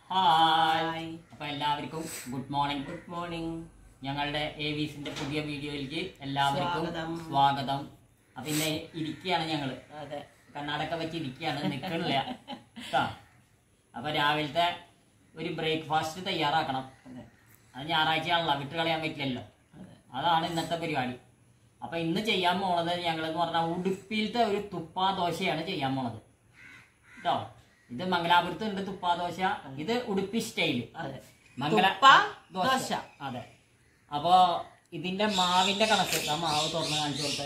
Hi അപ്പൊ എല്ലാവർക്കും good morning good morning ഞങ്ങളുടെ എവിസിന്റെ പുതിയ വീഡിയോയിലേക്ക് എല്ലാവർക്കും സ്വാഗതം. സ്വാഗതം അപ്പൊ ഇന്ന് ഇരിക്കുകയാണ് ഞങ്ങള് അതെ കർണാടക വെച്ച് ഇരിക്കുകയാണ് നിൽക്കണില്ല കേട്ടോ അപ്പൊ രാവിലത്തെ ഒരു ബ്രേക്ക്ഫാസ്റ്റ് തയ്യാറാക്കണം അതെ അത് ഞായറാഴ്ചയാണല്ലോ വിട്ട് കളയാൻ പറ്റില്ലല്ലോ അതെ അതാണ് ഇന്നത്തെ പരിപാടി അപ്പൊ ഇന്ന് ചെയ്യാൻ പോണത് ഞങ്ങൾ എന്ന് പറഞ്ഞാൽ ഉടുപ്പിയിലത്തെ ഒരു തുപ്പാ ദോശയാണ് ചെയ്യാൻ പോണത് കേട്ടോ ഇത് മംഗലാപുരത്ത് ഉണ്ട് തുപ്പാ ദോശ ഇത് ഉടുപ്പി സ്റ്റൈല് അതെ മംഗല തുപ്പ ദോശ. അതെ അപ്പോ ഇതിന്റെ മാവിന്റെ കണക്ക് ആ മാവ് തുറന്ന് കാണിച്ചു കൊടുത്തേ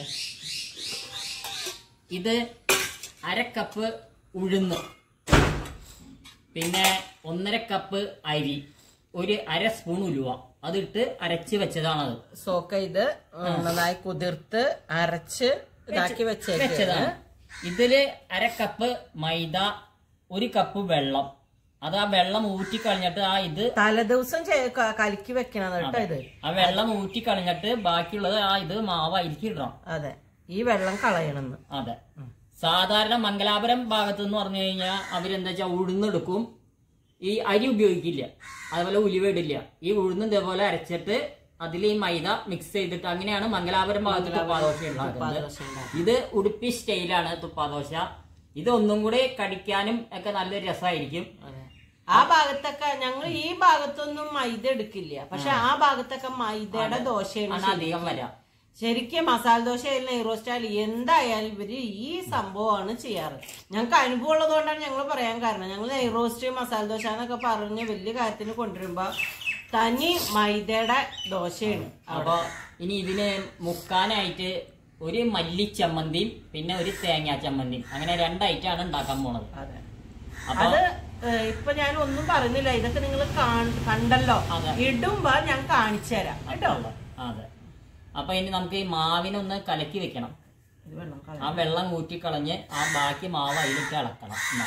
ഇത് അര കപ്പ് ഉഴുന്ന് പിന്നെ ഒന്നര കപ്പ് അരി ഒരു അര സ്പൂൺ ഉലുവ അതിട്ട് അരച്ച് വെച്ചതാണത് സോക്ക ഇത് നന്നായി കുതിർത്ത് അരച്ച് ഇതാക്കി വെച്ചേക്കാണ് വെച്ചതാണ് ഇതില് അര കപ്പ് മൈദ ഒരു കപ്പ് വെള്ളം അത് ആ വെള്ളം ഊറ്റി കളഞ്ഞിട്ട് ആ ഇത് തലേദിവസം ചെ- ക- കലക്കി വെക്കണം കേട്ടോ ഇത് ആ വെള്ളം ഊറ്റി കളഞ്ഞിട്ട് ബാക്കിയുള്ളത് ആ ഇത് മാവായിരിക്കും ഇടണം അതെ ഈ വെള്ളം കളയണമെന്ന് അതെ സാധാരണ മംഗലാപുരം ഭാഗത്ത് എന്ന് പറഞ്ഞു കഴിഞ്ഞാൽ അവരെന്താ വെച്ചാൽ ഉഴുന്നെടുക്കും ഈ അരി ഉപയോഗിക്കില്ല അതുപോലെ ഉലുവ ഇടില്ല ഈ ഉഴുന്ന് ഇതേപോലെ അരച്ചിട്ട് അതിൽ ഈ മൈദ മിക്സ് ചെയ്തിട്ട് അങ്ങനെയാണ് മംഗലാപുരം ഭാഗത്ത് തുപ്പാദോശ ഉണ്ടാക്കുന്നത് ദോശ ഉണ്ടാക്കും. ഇത് ഉടുപ്പി സ്റ്റൈലാണ് തുപ്പാദോശ ഇത് ഒന്നും കൂടി കടിക്കാനും ഒക്കെ നല്ലൊരു രസമായിരിക്കും അതെ ആ ഭാഗത്തൊക്കെ ഞങ്ങൾ ഈ ഭാഗത്തൊന്നും മൈദ എടുക്കില്ല പക്ഷെ ആ ഭാഗത്തൊക്കെ മൈദയുടെ ദോശയാണ് ആണ് അധികം വരാം ശരിക്കും മസാല ദോശ ആയാലും നെയ്റോസ്റ്റ് ആയാലും എന്തായാലും ഇവര് ഈ സംഭവമാണ് ചെയ്യാറ് ഞങ്ങൾക്ക് അനുഭവം ഉള്ളതുകൊണ്ടാണ് ഞങ്ങൾ പറയാൻ കാരണം ഞങ്ങൾ നെയ്റോസ്റ്റ് മസാല ദോശ എന്നൊക്കെ പറഞ്ഞ് വലിയ കാര്യത്തിന് കൊണ്ടുവരുമ്പോ തനി മൈദയുടെ ദോശയാണ് അപ്പൊ ഇനി ഇതിന് മുക്കാനായിട്ട് ഒരു മല്ലി ചമ്മന്തിയും പിന്നെ ഒരു തേങ്ങാ ചമ്മന്തിയും അങ്ങനെ രണ്ടായിട്ടാണ് ഉണ്ടാക്കാൻ പോണത് അതെ അപ്പൊ അത് ഏഹ്, ഇപ്പൊ ഞാൻ ഒന്നും പറയുന്നില്ല ഇതൊക്കെ നിങ്ങൾ കണ്ടല്ലോ അതെ. ഇടുമ്പോ ഞാൻ കാണിച്ചു തരാം കേട്ടോ അതെ അപ്പൊ ഇനി നമുക്ക് ഈ മാവിനൊന്ന് കലക്കി വെക്കണം ഇത് വെള്ളം കളയാം. ആ വെള്ളം ഊറ്റി കളഞ്ഞ് ആ ബാക്കി മാവ് അതിലിട്ട് ഇളക്കണം എന്നാ.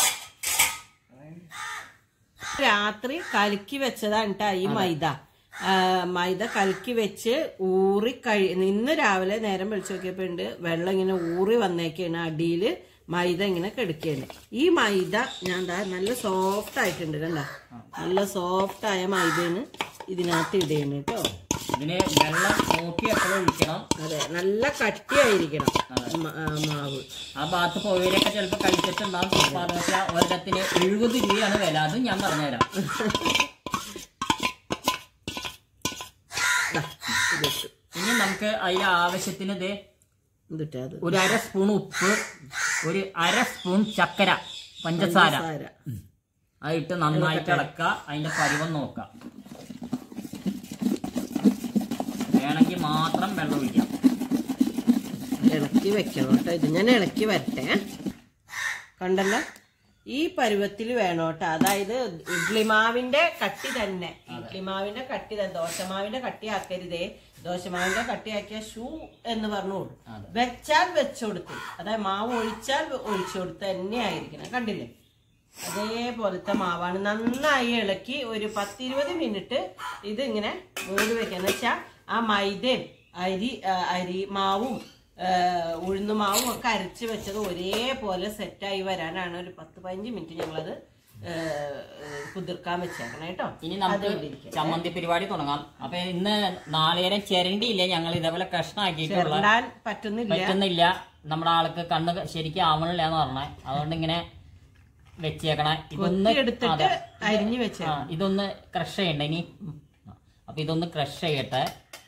രാത്രി കലക്കി വെച്ചതാണ് ട്ടാ ഈ മൈദ ആ, മൈദ കലക്കി വെച്ച് ഊറി കഴി ഇന്ന് രാവിലെ നേരം വിളിച്ചു നോക്കിയപ്പോ ഉണ്ട് വെള്ളം ഇങ്ങനെ ഊറി വന്നേക്കാണ് അടിയില് മൈദ ഇങ്ങനെ കെടുക്കുകയാണ് ഈ മൈദ ഞാൻ ദാ നല്ല സോഫ്റ്റ് ആയിട്ടുണ്ട് കണ്ട നല്ല സോഫ്റ്റ് ആയ മൈദയാണ് ഇതിനകത്ത് ഇടയാണ് കേട്ടോ ഇതിന് വെള്ളം നോക്കി എപ്പോഴും ഒഴിക്കണം അതെ നല്ല കട്ടിയായിരിക്കണം മ- ആ, മാവ് ആ ഭാഗത്ത് പോയവരൊക്കെ ചിലപ്പോൾ കഴിച്ചിട്ടുണ്ടാവും തുപ്പാദോശ ഒരിടത്തിന് എഴുപത് രൂപയാണ് വില അതും ഞാൻ പറഞ്ഞുതരാം ദാ, ഇതിട്ടു ഇനി നമുക്ക് അതിന് ആവശ്യത്തിന് ഇത് ഇതിട്ടേ അത് ഒരു അര സ്പൂൺ ഉപ്പ് ഒരു അര സ്പൂൺ ചക്കര പഞ്ചസാര സാര അതിട്ട് നന്നായിട്ട് ഇളക്കുക അതിന്റെ പരുവം നോക്കുക വേണമെങ്കിൽ മാത്രം വെള്ളം ഒഴിക്കാം ഇളക്കി വെക്കണം കേട്ടോ ഇത് ഞാൻ ഇളക്കി വരട്ടെ കണ്ടല്ലോ ഈ പരുവത്തിൽ വേണം കേട്ടോ അതായത് ഇഡ്ലിമാവിന്റെ കട്ടി തന്നെ ഇഡ്ലിമാവിന്റെ കട്ടി തന്നെ ദോശമാവിന്റെ കട്ടി ആക്കരുതേ ദോശമാവിന്റെ കട്ടിയാക്കിയ ഷൂ എന്ന് പറഞ്ഞോളൂ അതെ. വെച്ചാൽ വെച്ചുകൊടുത്ത് അതായത് മാവ് ഒഴിച്ചാൽ ഒഴിച്ചു കൊടുത്ത് തന്നെ ആയിരിക്കണം കണ്ടില്ലേ അതേപോലത്തെ മാവാണ് നന്നായി ഇളക്കി ഒരു പത്തിരുപത് മിനിറ്റ് ഇത് ഇങ്ങനെ മൂടി വെക്കുക എന്ന് വെച്ചാൽ ആ മൈദയും അരി ആ, അരി മാവും ആ, ഉഴുന്നുമാവും ഒക്കെ അരച്ച് വെച്ചത് ഒരേപോലെ സെറ്റായി വരാനാണ് ഒരു പത്ത് പതിനഞ്ച് മിനിറ്റ് ഞങ്ങളത് ആ, കുതിർക്കാൻ വെച്ചേക്കണം കേട്ടോ ഇനി നമുക്ക് ഇവിടെ ഇരിക്കട്ടെ. ചമ്മന്തി പരിപാടി തുടങ്ങാം അപ്പൊ ഇന്ന് നാളേരം ചിരണ്ടിയില്ല ഞങ്ങൾ ഇതേപോലെ കഷ്ണാക്കിയിട്ടുള്ള ചിരണ്ടാൻ പറ്റുന്നില്ല പറ്റുന്നില്ല നമ്മുടെ ആൾക്ക് കണ്ണ് ശരിക്കും ആവണില്ല എന്ന് പറഞ്ഞേ അതുകൊണ്ട് ഇങ്ങനെ വെച്ചേക്കണേ ഇതൊന്ന് എടുത്തിട്ട് അതെ. അരിഞ്ഞു വെച്ചേ ആ, ഇതൊന്ന് ക്രഷ് ചെയ്യണ്ട ഇനി അപ്പൊ ഇതൊന്ന് ക്രഷ് ചെയ്യട്ടെ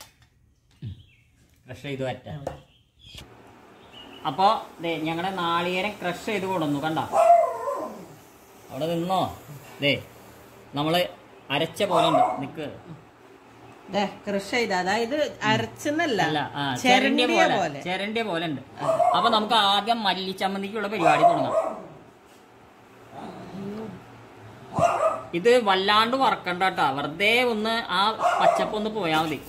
ക്രഷ് ചെയ്ത് വരട്ടെ അപ്പോ ദേ ഞങ്ങളുടെ നാളികേരം ക്രഷ് ചെയ്ത് കൊടുന്നു കണ്ട അവിടെ നിന്നോ ദേ നമ്മള് അരച്ച പോലെ ഉണ്ട് നിക്ക് ദേ, കൃഷി ചെയ്ത അതായത് അരച്ചെന്നല്ല അല്ല ആ ചിരണ്ടിയ ചിരണ്ടിയ പോലെ പോലെ ചിരണ്ടിയ പോലെ ഉണ്ട് അപ്പൊ നമുക്ക് ആദ്യം മല്ലിച്ചമ്മന്തിക്കുള്ള പരിപാടി തുടങ്ങാം ഇത് വല്ലാണ്ട് വറക്കണ്ട കേട്ടോ വെറുതെ ഒന്ന് ആ പച്ചപ്പ് ഒന്ന് പോയാൽ മതി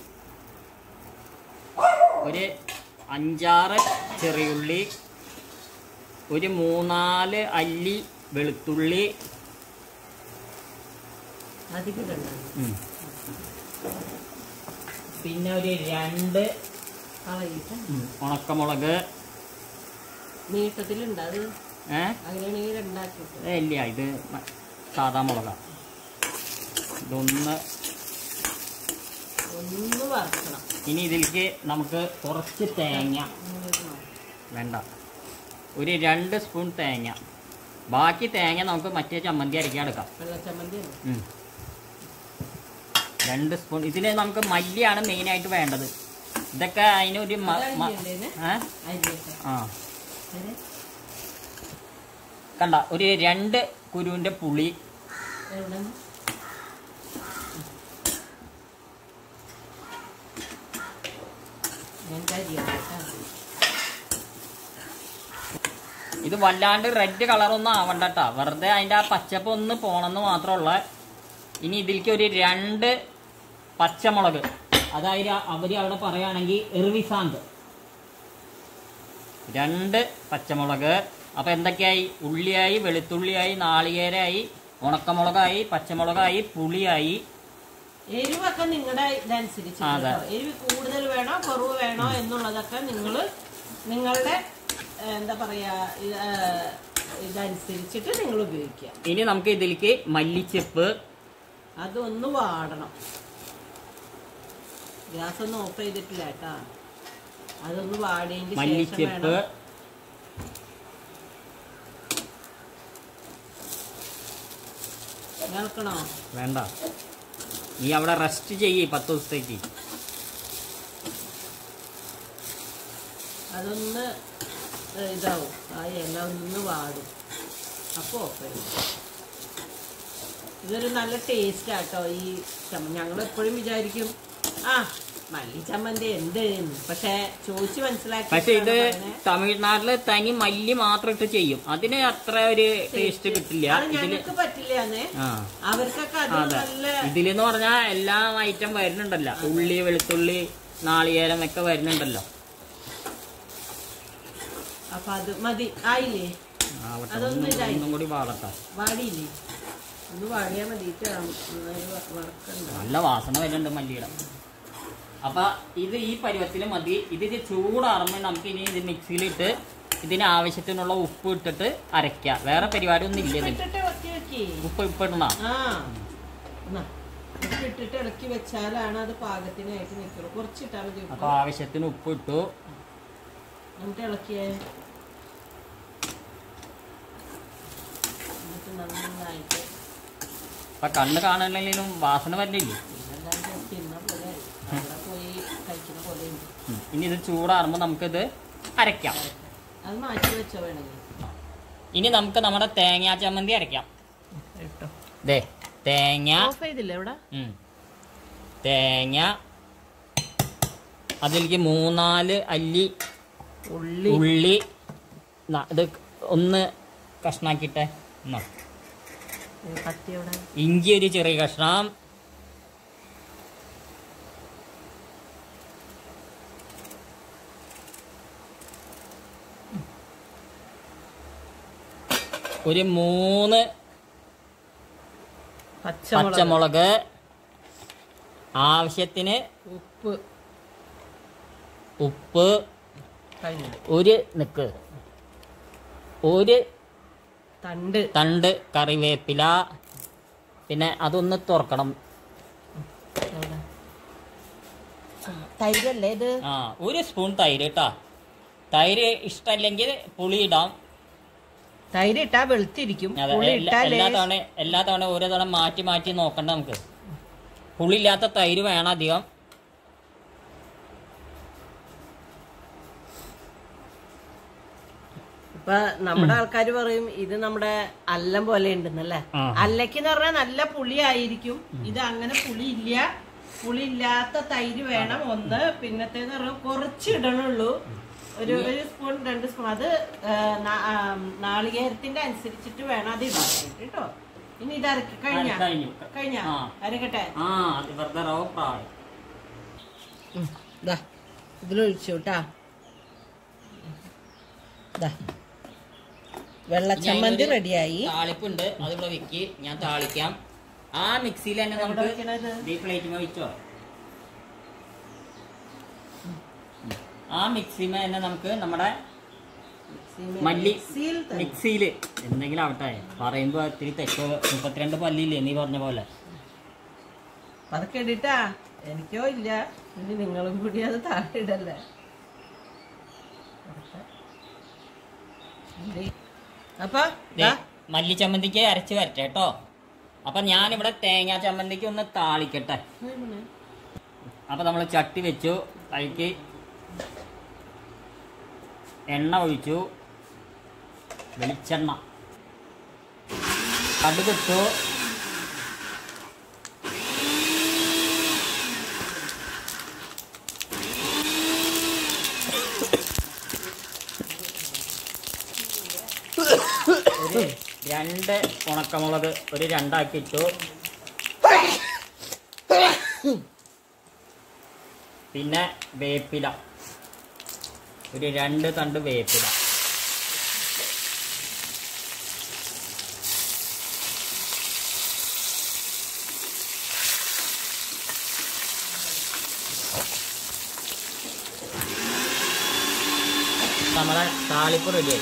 ഒരു അഞ്ചാറ് ചെറിയുള്ളി ഒരു മൂന്നാല് അല്ലി വെളുത്തുള്ളി അധികം ഇടണ്ട. ഉം. പിന്നെ ഒരു രണ്ട് കളയിട്ട് ഉം, ഉണക്കമുളക് നീട്ടത്തിലുണ്ട് അത് ഏഹ് അങ്ങനെയാണെങ്കിൽ ഉണ്ടാക്കിയിട്ട് ഇല്ല ഇത് മ- സാധാ മുളക ഇതൊന്ന് ഒന്ന് വറക്കണം ഇനി ഇതിലേക്ക് നമുക്ക് കുറച്ച് തേങ്ങ വേണ്ട ഒരു രണ്ട് സ്പൂൺ തേങ്ങ ബാക്കി തേങ്ങ നമുക്ക് മറ്റേ ചമ്മന്തി അരയ്ക്കാൻ എടുക്കാം വെള്ളച്ചമ്മന്തി അല്ലേ? ഉം. രണ്ട് സ്പൂൺ ഇതിന് നമുക്ക് മല്ലിയാണ് മെയിനായിട്ട് വേണ്ടത് ഇതൊക്കെ അതിനൊരു മ- മ- അരിയല്ലേ ഇത്? ഏ? അരിയൊക്കെ. ആ അരി? കണ്ട ഒരു രണ്ട് കുരുവിൻ്റെ പുളി എവിടെന്ന്? ഇങ്ങനത്തെ അരിയാണ് കേട്ടോ. ഇത് വല്ലാണ്ട് റെഡ് കളറൊന്നും ആവണ്ട കേട്ടോ വെറുതെ അതിൻ്റെ ആ പച്ചപ്പ് ഒന്ന് പോണെന്ന് മാത്രമുള്ള ഇനി ഇതിലേക്ക് ഒരു രണ്ട് പച്ചമുളക് അതായത് അവർ അവിടെ പറയുകയാണെങ്കിൽ എർവിസാന്ത് രണ്ട് പച്ചമുളക് അപ്പം എന്തൊക്കെയായി ഉള്ളിയായി വെളുത്തുള്ളിയായി നാളികേരമായി ഉണക്കമുളകായി പച്ചമുളകായി പുളിയായി എരിവൊക്കെ നിങ്ങളുടെ ഇതനുസരിച്ച് ആ, അതെ. കേട്ടോ. എരിവ് കൂടുതൽ വേണോ കുറവ് വേണോ എന്നുള്ളതൊക്കെ നിങ്ങൾ നിങ്ങളുടെ ഏ, എന്താ പറയാ ഇത്, ഏ, ഇതനുസരിച്ചിട്ട് നിങ്ങൾ ഉപയോഗിക്കുക ഇനി നമുക്ക് ഇതിലേക്ക് മല്ലിച്ചെപ്പ് അതൊന്ന് വാടണം ഗ്യാസ് ഒന്നും ഓഫ് ചെയ്തിട്ടില്ല കേട്ടാ അതൊന്ന് വാടിയതിന് ശേഷം മല്ലിച്ചെപ്പ് വേണം കേൾക്കണോ വേണ്ട നീ അവിടെ റെസ്റ്റ് ചെയ്യ് പത്ത് ദിവസത്തേക്ക് അതൊന്ന് ഏ, ഇതാവും ആ ഇല ഒന്ന് വാടും അപ്പോൾ ഓഫ് ചെയ്യും ഇതൊരു നല്ല ടേസ്റ്റ് ആട്ടോ ഈ ചമ്മ ഞങ്ങൾ എപ്പോഴും വിചാരിക്കും ആ മല്ലി ചമ്മന്തി എന്ത് എന്ന്. പക്ഷെ ചോദിച്ച് മനസ്സിലാക്കി പക്ഷെ ഇത് തമിഴ്നാട്ടില് തനി മല്ലി മാത്രം ഇട്ട് ചെയ്യും അതിന് അത്ര ഒരു ടേസ്റ്റ് കിട്ടില്ല ഇതില് ഞങ്ങൾക്ക് പറ്റില്ല ആ അവർക്കൊക്കെ അത് അതെ നല്ല ഇതിലെന്ന് പറഞ്ഞാൽ എല്ലാ ഐറ്റം വരുന്നുണ്ടല്ലോ ഉള്ളി വെളുത്തുള്ളി നാളികേരം ഒക്കെ വരുന്നുണ്ടല്ലോ അപ്പൊ അത് മതി ആയില്ലേ ആവട്ടെ, അതൊന്നും ഒന്നും ഇതായി. ഒന്നും കൂടി വാടട്ടെ വാടിയില്ലേ ഒന്ന് വാടിയാൽ മതിയിട്ട് വറക്കണ്ട നല്ല വാസന വരുന്നുണ്ട് മല്ലിയുടെ അപ്പൊ ഇത് ഈ പരുവത്തിൽ മതി ഇതിന് ചൂടാറുമ്പോൾ നമുക്ക് ഇനി ഇത് മിക്സിയിലിട്ട് ഇതിന് ആവശ്യത്തിനുള്ള ഉപ്പ് ഇട്ടിട്ട് അരയ്ക്കാം വേറെ പരിപാടി ഒന്നും ഇല്ല ഇതിന് ഇട്ടിട്ട് ഇറക്കി വെക്കേ ഉപ്പ് ഇപ്പൊ ഇടണ ആ എന്നാ, ഉപ്പ് ഇട്ടിട്ട് ഇളക്കി വെച്ചാലാണ് അത് പാകത്തിനായിട്ട് നിൽക്കുള്ളൂ കുറച്ചിട്ടാൽ മതി അപ്പൊ ഉപ്പ് ആവശ്യത്തിന് ഉപ്പ് ഇട്ടു എന്നിട്ട് ഇളക്കിയേ എന്നിട്ട് നന്നായിട്ട് അപ്പൊ കണ്ണ് കാണുന്നില്ലെങ്കിലും വാസന വരുന്നില്ലേ ഇതെല്ലാം തിന്ന പോലെ അവിടെ പോയി കഴിക്കുന്ന പോലെ ഉണ്ട് ഉം. ഇനി ഇത് ചൂടാറുമ്പോൾ നമുക്കിത് അരയ്ക്കാം അത് മാറ്റി വെച്ചോ വേണമെങ്കിൽ ഇനി നമുക്ക് നമ്മുടെ തേങ്ങാ ചമ്മന്തി അരയ്ക്കാം കേട്ടോ ദേ തേങ്ങ ഓഫ് ചെയ്തില്ലേ ഇവിടെ ഉം. തേങ്ങ അതിലേക്ക് മൂന്നാല് അല്ലി ഉള്ളി ഉള്ളി ന- ഇത് ഒന്ന് കഷ്ണാക്കിട്ടെ എന്നാ. കത്തി എവിടെ ഇഞ്ചി ഒരു ചെറിയ കഷ്ണം ഒരു മൂന്ന് പച്ചമുളക് പച്ചമുളക് ആവശ്യത്തിന് ഉപ്പ് ഉപ്പ് കഴിഞ്ഞു ഒരു നിക്ക് ഒരു തണ്ട് തണ്ട് കറിവേപ്പില പിന്നെ അതൊന്ന് തുറക്കണം എവിടെ? ആ, തൈരല്ലേ ഇത് ആ ഒരു സ്പൂൺ തൈര് കേട്ടാ തൈര് ഇഷ്ടമല്ലെങ്കിൽ പുളി ഇടാം തൈര് ഇട്ടാ വെളുത്തിരിക്കും അതെ പുളി എല്ലാ ഇട്ടാ എല്ലാ ലേശം- തവണ എല്ലാ തവണ ഓരോ തവണ മാറ്റി മാറ്റി നോക്കണ്ട നമുക്ക് പുളിയില്ലാത്ത തൈര് വേണം അധികം ഇപ്പൊ നമ്മുടെ ആൾക്കാർ പറയും ഇത് നമ്മുടെ അല്ലം പോലെ ഉണ്ടെന്നല്ലേ ആ. അല്ലക്കെന്ന് പറഞ്ഞാൽ നല്ല പുളി ആയിരിക്കും ഇത് അങ്ങനെ പുളി ഇല്ല പുളി ഇല്ലാത്ത തൈര് വേണം ഒന്ന് പിന്നത്തേന്ന് പറഞ്ഞാൽ കുറച്ച് ഇടണുള്ളൂ ഒരു ഒരു സ്പൂൺ രണ്ട് സ്പൂൺ അത് ആ, നാ- ആ, നാളികേരത്തിന്റെ അനുസരിച്ചിട്ട് വേണം അത് ഇടാൻ കേട്ടോ ഇനി ഇത് അരക്കി കഴിഞ്ഞ ആ, കഴിഞ്ഞു. കഴിഞ്ഞ ആ. അരക്കട്ടെ ആ അത് വെറുതെ റവ പ്രായം ദാ ഇതിലൊഴിച്ചു കേട്ടാ ദാ വെള്ളച്ചമ്മന്തി റെഡിയായി താളിപ്പുണ്ട് അതിവിടെ വെക്ക് ഞാൻ താളിക്കാം ആ മിക്സിയിൽ തന്നെ എവിടെ നമുക്ക് വെക്കണത് ഈ പ്ലേറ്റ് വെച്ചോ ആ മിക്സിമ തന്നെ നമുക്ക് നമ്മുടെ മല്ലി മിക്സിയിൽ തന്നെ. മിക്സിയില് എന്തെങ്കിലും ആവട്ടെ പറയുമ്പോ ഇത്തിരി തെറ്റോ മുപ്പത്തിരണ്ട് പല്ലില്ലേ നീ പറഞ്ഞ പോലെ അതൊക്കെ ഇടിട്ടാ എനിക്കോ ഇല്ല ഇനി നിങ്ങളും കൂടി അത് താഴെ ഇടല്ലേ അപ്പൊ ദേ, മല്ലി ചമ്മന്തിക്ക് അരച്ച് വരട്ടെ കേട്ടോ അപ്പൊ ഞാനിവിടെ തേങ്ങാ ചമ്മന്തിക്ക് ഒന്ന് താളിക്കട്ടെ അപ്പൊ നമ്മൾ ചട്ടി വെച്ചു അതിലേക്ക് എണ്ണ ഒഴിച്ചു വെളിച്ചെണ്ണ കടുകിട്ടു ഒരു രണ്ട് ഉണക്കമുളക് ഒരു രണ്ടാക്കി ഇട്ടു പിന്നെ വേപ്പില ഒരു രണ്ട് തണ്ട് വേപ്പില നമ്മളെ താളിപ്പ് റെഡിയായി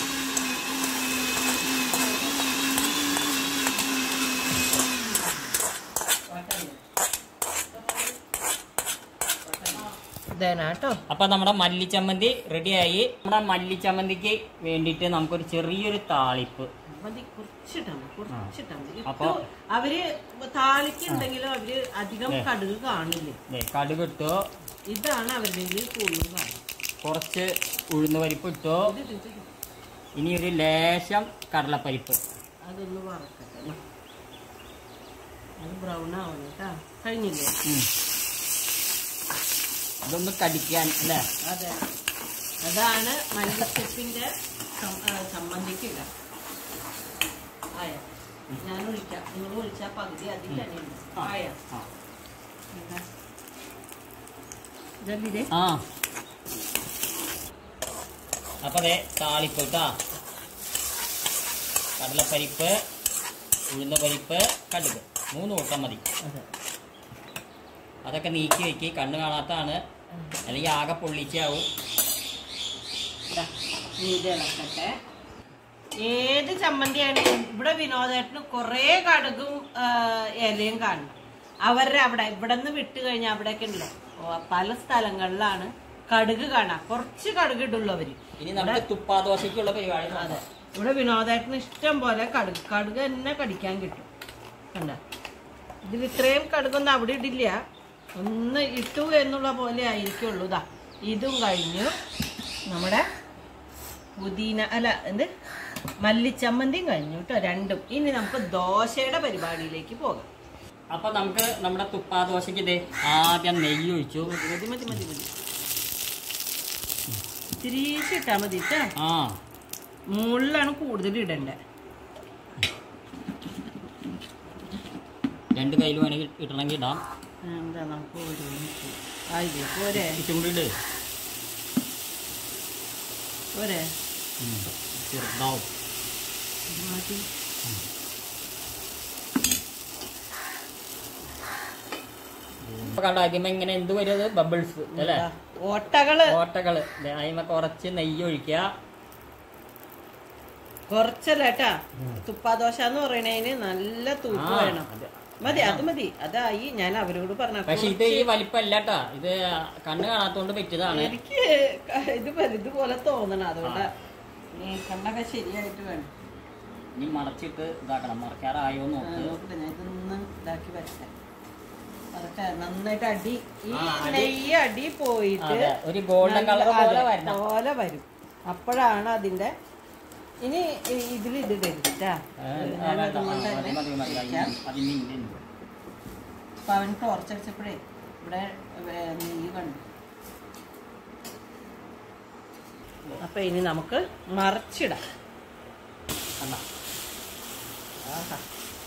ഇതേനാട്ടോ അപ്പൊ നമ്മുടെ മല്ലിച്ചമ്മന്തി റെഡിയായി നമ്മുടെ മല്ലിച്ചമ്മന്തിക്ക് വേണ്ടിയിട്ട് നമുക്കൊരു ചെറിയൊരു താളിപ്പ് മതി കുറച്ചിട്ടാ മതി കുറച്ചിട്ടാ മതി അപ്പൊ- ഇട്ടു അവര് താളിക്കുണ്ടെങ്കിലും അവര് അധികം ഏ. കടുക് കാണില്ലേ ദേ, കടുകിട്ടു ഇതാണ് അവരുടെ കൂടുതൽ കാണും കുറച്ച് ഉഴുന്ന് പരിപ്പ് ഇട്ടു ഇത് ഇത് ഇത് ഇത്. ഇനി ഒരു ലേശം കടലപ്പരിപ്പ് അതൊന്ന് വറക്കട്ടെ ന്നാ. അത് ബ്രൗൺ ആവണം കേട്ടാ കഴിഞ്ഞില്ലേ ഉം. ഇതൊന്ന് കടിക്കാൻ അല്ലേ അതെ അതാണ് മല്ലിച്ചപ്പിന്റെ സംബന്ധിക്കില്ല ആയ ഞാൻ ഒഴിക്കാം നിങ്ങൾ ഒഴിച്ചാൽ പകുതി അതിൽ തന്നെ ഉണ്ട് ആ. ആയ ആ. എന്താ? ഇതല്ലേ ആ അപ്പൊ അതെ താളിപ്പ് കേട്ടാ കടലപ്പരിപ്പ് ഉഴുന്ന് പരിപ്പ് കടുക് മൂന്ന് കൂട്ടം മതി അതെ അതൊക്കെ നീക്കി വെക്കി കണ്ണ് കാണാത്താണ് അല്ലെങ്കിൽ ആകെ പൊള്ളിച്ചാവും ഇതാ, ഇനി ഇത് ഇളക്കട്ടെ ഏത് ചമ്മന്തിയാണ് ഇവിടെ വിനോദേട്ടന് കുറേ കടുകും ആ, ഇലയും കാണും അവരുടെ അവിടെ ഇവിടെ നിന്ന് വിട്ട് കഴിഞ്ഞാൽ അവിടെയൊക്കെ ഉണ്ടല്ലോ ഓ, പല സ്ഥലങ്ങളിലാണ് കടുക് കാണാം കുറച്ച് കടുക് ഇടുള്ളൂ അവര് ഇനി നമുക്ക് തുപ്പാദോശയ്ക്കുള്ള പരിപാടി അതെ നോക്കാം. ഇവിടെ വിനോദേട്ടന് ഇഷ്ടം പോലെ കടുക് കടുക് തന്നെ കടിക്കാൻ കിട്ടും കണ്ട ഇതിൽ ഇത്രയും കടുകൊന്നും അവിടെ ഇടില്ല ഒന്ന് ഇട്ടു എന്നുള്ള പോലെ ആയിരിക്കുള്ളൂ ഇതാ ഇതും കഴിഞ്ഞു നമ്മുടെ പുതിന അല്ല എന്ത് മല്ലിച്ചമ്മന്തിയും കഴിഞ്ഞു കേട്ടോ രണ്ടും ഇനി നമുക്ക് ദോശയുടെ പരിപാടിയിലേക്ക് പോകാം അപ്പൊ നമുക്ക് നമ്മുടെ തുപ്പാദോശയ്ക്ക് ഇത് ആദ്യം നെയ്യ് ഒഴിച്ചു മതി മതി മതി മതി ഇത്തിരീച്ച് ഇട്ടാ മതി കേട്ടോ ആ മുകളിലാണ് കൂടുതൽ ഇടണ്ടേ രണ്ട് കയ്യിൽ വേണമെങ്കിൽ ഇടണമെങ്കിൽ ഇടാം എന്താ നമുക്ക് ഓരോന്ന് ആയില്ലേ പോരെ ഇച്ചും കൂടി ഇട് പോരെ ഉം. ചെറുതാവും മാറ്റി ഇപ്പൊ കണ്ടോ ആദ്യമേ ഇങ്ങനെ എന്ത് വരും അത് ബബിൾസ് അല്ലേ ഇതാ, ഓട്ടകള് ഓട്ടകള് ദേ അതിമ കുറച്ച് നെയ്യ് ഒഴിക്കുക കുറച്ചല്ല കേട്ടാ തുപ്പാദോശ എന്ന് പറയണതിന് നല്ല തൂക്ക് ആ, വേണം അത്. മതി അത് മതി അതായി ഞാൻ അവരോട് പറഞ്ഞ പക്ഷെ ഇത് ഈ വലിപ്പല്ല കേട്ടാ ഇത് കണ്ണ് കാണാത്തോണ്ട് പറ്റിയതാണ് എനിക്ക് ക- ഇത് വലുതുപോലെ തോന്നണം അതുകൊണ്ട് നീ കണ്ണൊക്കെ ശരിയായിട്ട് വേണം ഇനി മറച്ചിട്ട് ഇതാക്കണം മറക്കാറായോ ആ, നോക്ക് നോക്കട്ടെ ഞാൻ ഇതൊന്ന് ഇതാക്കി വരട്ടെ അതൊക്കെ നന്നായിട്ട് അടി ഈ ആ, അടി- നെയ്യ് അടി പോയിട്ട് അതെ, ഒരു ഗോൾഡൻ നല്ല- കളർ പോലെ അതെ, വരണം പോലെ വരും അപ്പോഴാണ് അതിന്റെ ഇനി ഇതിൽ ഇതിടരുത് ട്ടാ. ഏ, ആ, ഞാൻ വേണ്ട, അതുകൊണ്ട് ആ, തന്നെ മതി, മതി, മതി. വെക്കാം. അതിന് ഇനി ഉണ്ട്. അപ്പൊ അവൻ ടോർച്ചടിച്ചപ്പോഴേ ഇവിടെ ഏ, നെയ്യ് കണ്ടു അപ്പൊ ഇനി നമുക്ക് മറിച്ചിടാം കണ്ടോ? ആഹാ.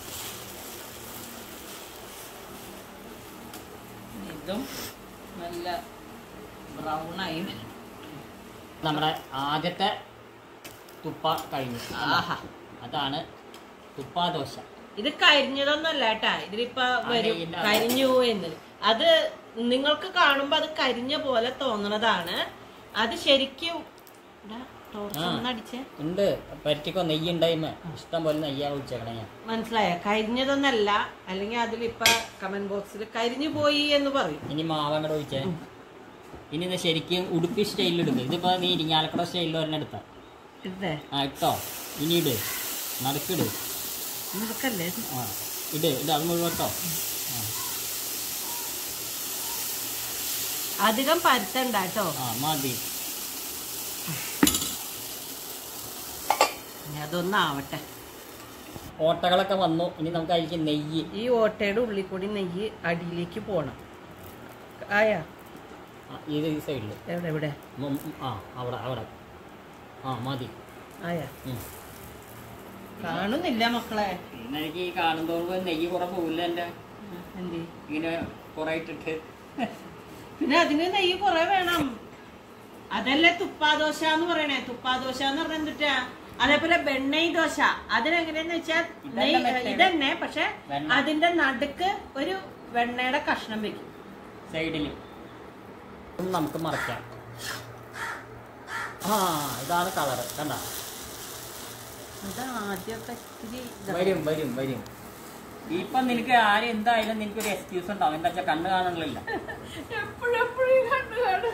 ഇതും നല്ല ബ്രൗൺ ആയി വരും. നമ്മുടെ ആദ്യത്തെ തുപ്പ കഴിഞ്ഞു ആഹാ അതാണ് തുപ്പാദോശ ഇത് കരിഞ്ഞതൊന്നല്ല കേട്ടാ ഇതിലിപ്പോ വരും ഇല്ല. കരിഞ്ഞു എന്ന് അത് നിങ്ങൾക്ക് കാണുമ്പോ അത് കരിഞ്ഞ പോലെ തോന്നണതാണ് അത് ശരിക്കും ഇതാ, ടോർച്ച് ഒന്ന് അടിച്ചേ ഉണ്ട് പരട്ടിക്കോ നെയ്യ് ഉണ്ടായ്മ ഇഷ്ടം പോലെ നെയ്യാ ഒഴിച്ചേക്കണേ ഞാൻ മനസ്സിലായ കരിഞ്ഞതൊന്നല്ല അല്ലെങ്കിൽ അതിലിപ്പ കമന്റ് ബോക്സിൽ കരിഞ്ഞു പോയി എന്ന് പറയും ഇനി മാവ് അങ്ങോട്ട് ഒഴിച്ചേ ഇനി ഇത് ശരിക്കും ഉടുപ്പി സ്റ്റൈലിൽ എടുക്കുക ഇതിപ്പോ നീ ഇരിങ്ങാലക്കുട സ്റ്റൈലിൽ ഒരെണ്ണം എടുത്ത ഇതേ ആ ഇട്ടോ ഇനി ഇട് നടുക്കിട് നിനക്കല്ലേ ആ ഇട് ഇത് അത് മുഴുവൻ ഇട്ടോ അധികം പരുത്തണ്ട കേട്ടോ ആ മതി ഇനി അതൊന്നാവട്ടെ ഓട്ടകളൊക്കെ വന്നു ഇനി നമുക്ക് അതിലേക്ക് നെയ്യ് ഈ ഓട്ടയുടെ ഉള്ളിൽ കൂടി നെയ്യ് അടിയിലേക്ക് പോണം ആയാ ആ, ഇത് ഈ സൈഡിൽ എവിടെ എവിടെ ആ അവിടെ അവിടെ ആ മതി ആയാ ഉം. കാണുന്നില്ല മക്കളെ പിന്നെ എനിക്ക് ഈ കാണുന്നതോട് നെയ്യ് കുറെ പോകില്ല എൻ്റെ എന്തി ഇങ്ങനെ കുറെ ഇട്ടിട്ട് പിന്നെ അതിന് നെയ്യ് കുറെ വേണം അതല്ലേ തുപ്പാദോശ എന്ന് പറയണേ തുപ്പാദോശ എന്ന് പറഞ്ഞാൽ എന്തിട്ടാ അതേപോലെ വെണ്ണൈ ദോശ അതിനെങ്ങനെയാന്ന് വെച്ചാൽ ഇതല്ല നെയ്യ് method. ഇതന്നെ പക്ഷെ വെണ്ണ. അതിന്റെ നടുക്ക് ഒരു വെണ്ണയുടെ കഷ്ണം വെക്കും സൈഡിൽ നമുക്ക് മറക്കാം ആ ഇതാണ് കളറ് കണ്ട അത് ആദ്യമൊക്കെ ഇത്തിരി ഇതാ. വരും വരും വരും ഇപ്പൊ നിനക്ക് ആരും എന്തായാലും നിനക്ക് ഒരു എക്സ്ക്യൂസ് ഉണ്ടാവും എന്താ വെച്ചാൽ കണ്ണ് കാണണില്ല എപ്പോഴും എപ്പോഴും ഈ കണ്ണ് കാണും.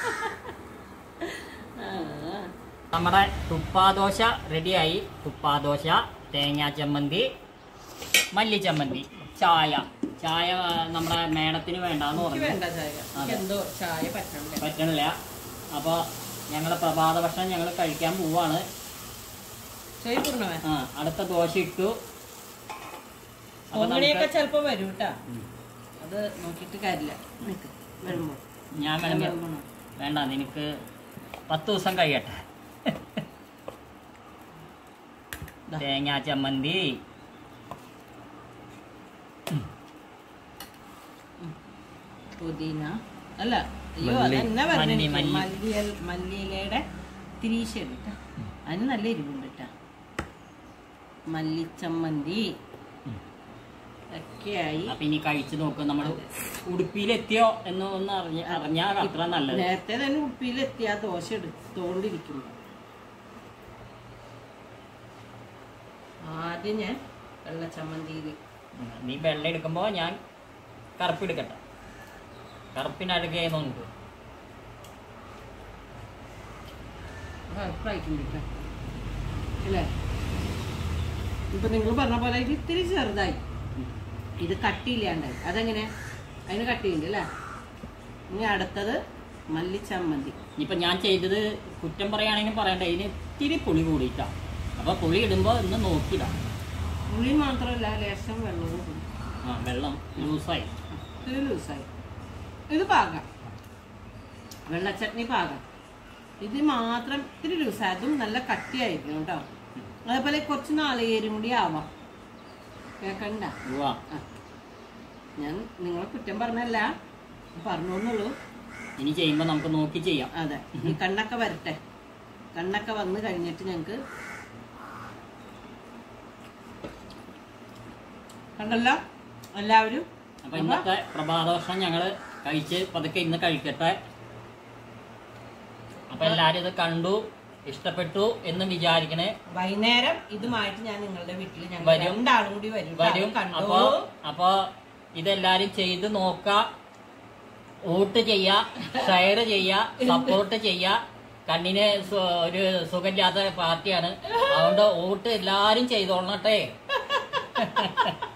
ആ, നമ്മുടെ തുപ്പാദോശ റെഡിയായി തുപ്പാദോശ തേങ്ങാ ചമ്മന്തി മല്ലി ചമ്മന്തി ചായ ചായ ആ, നമ്മുടെ മേഡത്തിന് വേണ്ടാന്ന് എനിക്ക് പറഞ്ഞു വേണ്ട ചായ എനിക്ക് എന്തോ ചായ പറ്റണ്ടേ പറ്റണില്ല അപ്പോൾ ഞങ്ങളുടെ പ്രഭാത ഭക്ഷണം ഞങ്ങൾ കഴിക്കാൻ പോവാണ് ചോയ് പൂർണ്ണമേ ആ അടുത്ത ദോശ ഇട്ടു അപ്പൊ പൊങ്ങണിയൊക്കെ നമുക്ക് ചിലപ്പോ വരും കേട്ടാ ഉം. അത് നോക്കിയിട്ട് കാര്യമില്ല നിക്ക് വരുമ്പോ ഞാൻ വേണമെങ്കിൽ വിളമ്പണം. വേണ്ട നിനക്ക് പത്ത് ദിവസം കഴിയട്ടെ ദാ. തേങ്ങാ ചമ്മന്തി പുതിന അല്ല അയ്യോ മല്ലി. അതെന്നെ മല്ലി, പറഞ്ഞു മല്ലി. മല്ലിയൽ മല്ലിയിലയുടെ തിരീശ കേട്ടാ അതിന് നല്ല എരിവുണ്ട് കേട്ടാ മല്ലിച്ചമ്മന്തി ഉം. ഒക്കെയായി അപ്പൊ ഇനി കഴിച്ചു നോക്കും നമ്മൾ ഉടുപ്പിയിലെത്തിയോ എന്ന് ഒന്ന് അറിഞ്ഞ അറിഞ്ഞാൽ അത്ര നല്ലത് നേരത്തെ തന്നെ ഉപ്പിയിലെത്തി ആ ദോശ എടുത്തോണ്ടിരിക്കുന്നു ആദ്യം ഞാൻ വെള്ളച്ചമ്മന്തിയിൽ ഉം. നീ വെള്ളം എടുക്കുമ്പോ ഞാൻ കറുപ്പ് എടുക്കട്ടെ കറുപ്പിനടുക്കേ നോക്ക് കഴിക്കുന്നുണ്ട് അല്ലേ ഇപ്പൊ നിങ്ങൾ പറഞ്ഞ പോലെ ഇത് ഇത്തിരി ചെറുതായി ഇത് കട്ടിയില്ലാണ്ടായി അതെങ്ങനെ അതിന് കട്ടിയുണ്ട് അല്ലേ ഇനി അടുത്തത് മല്ലിച്ചമ്മന്തി ഇനിയിപ്പൊ ഞാൻ ചെയ്തത് കുറ്റം പറയുകയാണെങ്കിൽ പറയണ്ട ഇതിന് ഇത്തിരി പുളി കൂടിയിട്ടാ അപ്പൊ പുളി ഇടുമ്പോ ഇന്ന് നോക്കിടാം പുളി മാത്രമല്ല ലേശം വെള്ളവും കൂടി. ആ വെള്ളം ലൂസായി ഇത് ലൂസായി ഇത് പാകാം വെള്ളച്ചട്നി പാകാം ഇത് മാത്രം ഇത്തിരി ലൂസായി അതും നല്ല കട്ടിയായിരിക്കും കേട്ടോ അതേപോലെ കുറച്ച് നാളികേരും കൂടി ആവാം കേക്കണ്ട ഉവ്വ. ആ. ഞാൻ നിങ്ങളെ കുറ്റം പറഞ്ഞല്ല പറഞ്ഞോന്നുള്ളൂ ഇനി ചെയ്യുമ്പോ നമുക്ക് നോക്കി ചെയ്യാം അതെ ഈ കണ്ണൊക്കെ വരട്ടെ കണ്ണൊക്കെ വന്ന് കഴിഞ്ഞിട്ട് ഞങ്ങക്ക് കണ്ടല്ലോ എല്ലാവരും അപ്പൊ ഇന്നത്തെ പ്രഭാതഭക്ഷണം ഞങ്ങള് കഴിച്ച് പതുക്കെ ഇന്ന് കഴിക്കട്ടെ അപ്പൊ എല്ലാരും ഇത് കണ്ടു ഇഷ്ടപ്പെട്ടു എന്ന് വിചാരിക്കണേ വൈകുന്നേരം ഇതുമായിട്ട് ഞാൻ നിങ്ങളുടെ വീട്ടിൽ ഞങ്ങൾ വരും. രണ്ടാളും കൂടി വരും ട്ടോ. വരും അത് കണ്ടോ അപ്പൊ അപ്പൊ ഇതെല്ലാരും ചെയ്ത് നോക്ക വോട്ട് ചെയ്യ ഷെയർ ചെയ്യ സപ്പോർട്ട് ചെയ്യ കണ്ണിന് സു- ഒരു സുഖമില്ലാത്ത പാർട്ടിയാണ് അതുകൊണ്ട് വോട്ട് എല്ലാരും ചെയ്തോളണട്ടെ